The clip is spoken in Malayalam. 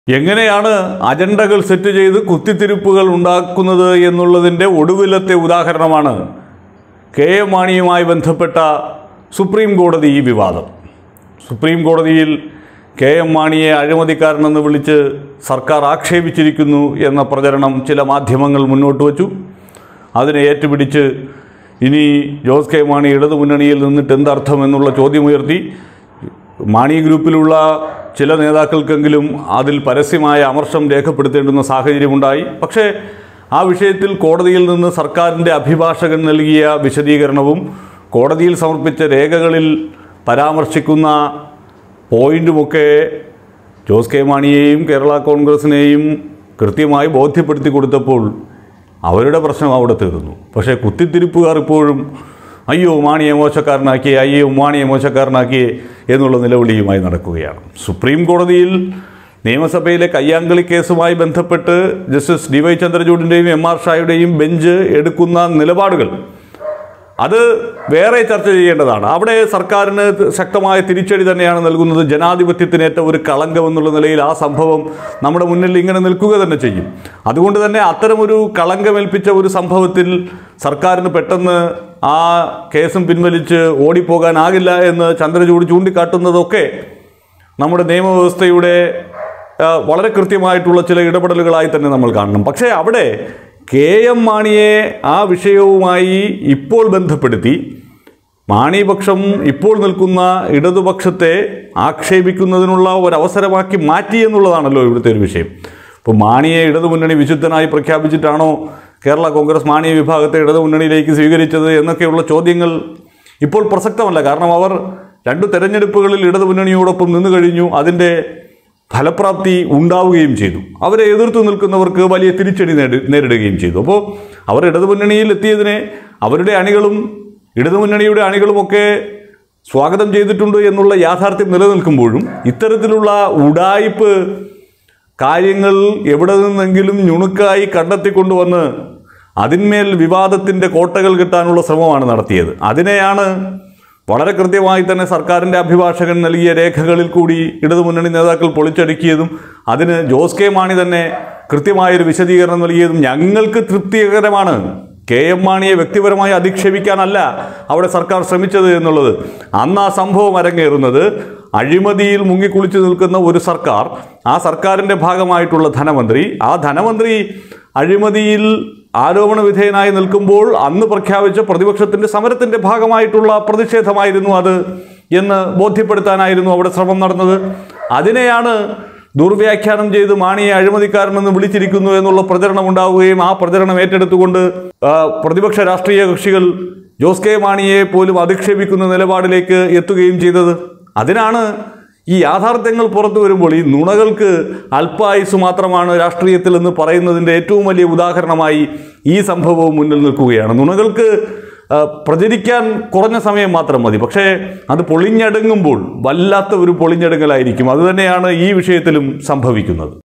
എങ്ങനെയാണ് അജണ്ടകൾ സെറ്റ് ചെയ്ത് കുത്തിത്തിരിപ്പുകൾ ഉണ്ടാക്കുന്നത് എന്നുള്ളതിൻ്റെ ഒടുവിലത്തെ ഉദാഹരണമാണ് കെ എം മാണിയുമായി ബന്ധപ്പെട്ട സുപ്രീം കോടതി ഈ വിവാദം സുപ്രീം കോടതിയിൽ കെ എം മാണിയെ അഴിമതിക്കാരനെന്ന് വിളിച്ച് സർക്കാർ ആക്ഷേപിച്ചിരിക്കുന്നു എന്ന പ്രചരണം ചില മാധ്യമങ്ങൾ മുന്നോട്ട് വച്ചു അതിനെ ഏറ്റുപിടിച്ച് ഇനി ജോസ് കെ മാണി ഇടതുമുന്നണിയിൽ നിന്നിട്ട് എന്തർത്ഥം എന്നുള്ള ചോദ്യമുയർത്തി മാണി ഗ്രൂപ്പിലുള്ള ചില നേതാക്കൾക്കെങ്കിലും അതിൽ പരസ്യമായ അമർഷം രേഖപ്പെടുത്തേണ്ടുന്ന സാഹചര്യമുണ്ടായി പക്ഷേ ആ വിഷയത്തിൽ കോടതിയിൽ നിന്ന് സർക്കാരിൻ്റെ അഭിഭാഷകൻ നൽകിയ വിശദീകരണവും കോടതിയിൽ സമർപ്പിച്ച രേഖകളിൽ പരാമർശിക്കുന്ന പോയിന്റുമൊക്കെ ജോസ് കെ മാണിയെയും കേരള കോൺഗ്രസിനെയും കൃത്യമായി ബോധ്യപ്പെടുത്തി കൊടുത്തപ്പോൾ അവരുടെ പ്രശ്നം അവിടെ തീർന്നു പക്ഷേ കുത്തിത്തിരിപ്പുകാർ ഇപ്പോഴും അയ്യോ മാണിയെ മോശക്കാരനാക്കിയേ അയ്യോ മാണിയെ മോശക്കാരനാക്കിയേ എന്നുള്ള നിലവിളിയുമായി നടക്കുകയാണ് സുപ്രീം കോടതിയിൽ നിയമസഭയിലെ കയ്യാങ്കളി കേസുമായി ബന്ധപ്പെട്ട് ജസ്റ്റിസ് ഡി വൈ ചന്ദ്രചൂഡിൻ്റെയും എം ആർ ഷായുടെയും ബെഞ്ച് എടുക്കുന്ന നിലപാടുകൾ അത് വേറെ ചർച്ച ചെയ്യേണ്ടതാണ് അവിടെ സർക്കാരിന് ശക്തമായ തിരിച്ചടി തന്നെയാണ് നൽകുന്നത് ജനാധിപത്യത്തിനേറ്റ ഒരു കളങ്കം എന്നുള്ള നിലയിൽ ആ സംഭവം നമ്മുടെ മുന്നിൽ ഇങ്ങനെ നിൽക്കുക തന്നെ ചെയ്യും അതുകൊണ്ട് തന്നെ അത്തരമൊരു കളങ്കമേൽപ്പിച്ച ഒരു സംഭവത്തിൽ സർക്കാരിന് പെട്ടെന്ന് ആ കേസും പിൻവലിച്ച് ഓടിപ്പോകാനാകില്ല എന്ന് ചന്ദ്രചൂട് ചൂണ്ടിക്കാട്ടുന്നതൊക്കെ നമ്മുടെ നിയമവ്യവസ്ഥയുടെ ആ, വളരെ കൃത്യമായിട്ടുള്ള ചില ഇടപെടലുകളായി തന്നെ നമ്മൾ കാണണം പക്ഷേ അവിടെ കെ എം മാണിയെ ആ വിഷയവുമായി ഇപ്പോൾ ബന്ധപ്പെടുത്തി മാണിപക്ഷം ഇപ്പോൾ നിൽക്കുന്ന ഇടതുപക്ഷത്തെ ആക്ഷേപിക്കുന്നതിനുള്ള ഒരവസരമാക്കി മാറ്റി എന്നുള്ളതാണല്ലോ ഇവിടുത്തെ ഒരു വിഷയം ഇപ്പോൾ മാണിയെ ഇടതുമുന്നണി വിശുദ്ധനായി പ്രഖ്യാപിച്ചിട്ടാണോ കേരള കോൺഗ്രസ് മാണി വിഭാഗത്തെ ഇടതുമുന്നണിയിലേക്ക് സ്വീകരിച്ചത് എന്നൊക്കെയുള്ള ചോദ്യങ്ങൾ ഇപ്പോൾ പ്രസക്തമല്ല കാരണം അവർ രണ്ട് തെരഞ്ഞെടുപ്പുകളിൽ ഇടതുമുന്നണിയോടൊപ്പം നിന്നു കഴിഞ്ഞു അതിൻ്റെ ഫലപ്രാപ്തി ഉണ്ടാവുകയും ചെയ്തു അവരെ എതിർത്തു നിൽക്കുന്നവർക്ക് വലിയ തിരിച്ചടി നേടി നേരിടുകയും ചെയ്തു അപ്പോൾ അവർ ഇടതുമുന്നണിയിൽ എത്തിയതിനെ അവരുടെ അണികളും ഇടതുമുന്നണിയുടെ അണികളുമൊക്കെ സ്വാഗതം ചെയ്തിട്ടുണ്ട് എന്നുള്ള യാഥാർത്ഥ്യം നിലനിൽക്കുമ്പോഴും ഇത്തരത്തിലുള്ള ഉടായിപ്പ് കാര്യങ്ങൾ എവിടെ നിന്നെങ്കിലും ഞുണുക്കായി കണ്ടെത്തിക്കൊണ്ടുവന്ന് അതിന്മേൽ വിവാദത്തിൻ്റെ കോട്ടകൾ കിട്ടാനുള്ള ശ്രമമാണ് നടത്തിയത് അതിനെയാണ് വളരെ കൃത്യമായി തന്നെ സർക്കാരിൻ്റെ അഭിഭാഷകൻ നൽകിയ രേഖകളിൽ കൂടി ഇടതുമുന്നണി നേതാക്കൾ പൊളിച്ചടുക്കിയതും അതിന് ജോസ് കെ മാണി തന്നെ കൃത്യമായൊരു വിശദീകരണം നൽകിയതും ഞങ്ങൾക്ക് തൃപ്തികരമാണ് കെ എം മാണിയെ വ്യക്തിപരമായി അധിക്ഷേപിക്കാനല്ല അവിടെ സർക്കാർ ശ്രമിച്ചത് എന്നുള്ളത് അന്ന് ആ സംഭവം അരങ്ങേറുന്നത് അഴിമതിയിൽ മുങ്ങിക്കുളിച്ചു നിൽക്കുന്ന ഒരു സർക്കാർ ആ സർക്കാരിൻ്റെ ഭാഗമായിട്ടുള്ള ധനമന്ത്രി ആ ധനമന്ത്രി അഴിമതിയിൽ ആരോപണ വിധേയനായി നിൽക്കുമ്പോൾ അന്ന് പ്രഖ്യാപിച്ച പ്രതിപക്ഷത്തിൻ്റെ സമരത്തിൻ്റെ ഭാഗമായിട്ടുള്ള പ്രതിഷേധമായിരുന്നു അത് എന്ന് ബോധ്യപ്പെടുത്താനായിരുന്നു അവിടെ ശ്രമം നടന്നത് അതിനെയാണ് ദുർവ്യാഖ്യാനം ചെയ്ത് മാണിയെ അഴിമതിക്കാരനെന്ന് വിളിച്ചിരിക്കുന്നു എന്നുള്ള പ്രചരണം ഉണ്ടാവുകയും ആ പ്രചരണം ഏറ്റെടുത്തുകൊണ്ട് ആ, പ്രതിപക്ഷ രാഷ്ട്രീയ കക്ഷികൾ ജോസ് കെ മാണിയെ പോലും അധിക്ഷേപിക്കുന്ന നിലപാടിലേക്ക് എത്തുകയും ചെയ്തത് അതിനാണ് ഈ യാഥാർത്ഥ്യങ്ങൾ പുറത്തു വരുമ്പോൾ ഈ നുണകൾക്ക് അല്പായുസ് മാത്രമാണ് രാഷ്ട്രീയത്തിൽ എന്ന് പറയുന്നതിൻ്റെ ഏറ്റവും വലിയ ഉദാഹരണമായി ഈ സംഭവവും മുന്നിൽ നിൽക്കുകയാണ് നുണകൾക്ക് ആ, പ്രചരിക്കാൻ കുറഞ്ഞ സമയം മാത്രം മതി പക്ഷേ അത് പൊളിഞ്ഞടുങ്ങുമ്പോൾ വല്ലാത്ത ഒരു പൊളിഞ്ഞടുങ്ങലായിരിക്കും അതുതന്നെയാണ് ഈ വിഷയത്തിലും സംഭവിക്കുന്നത്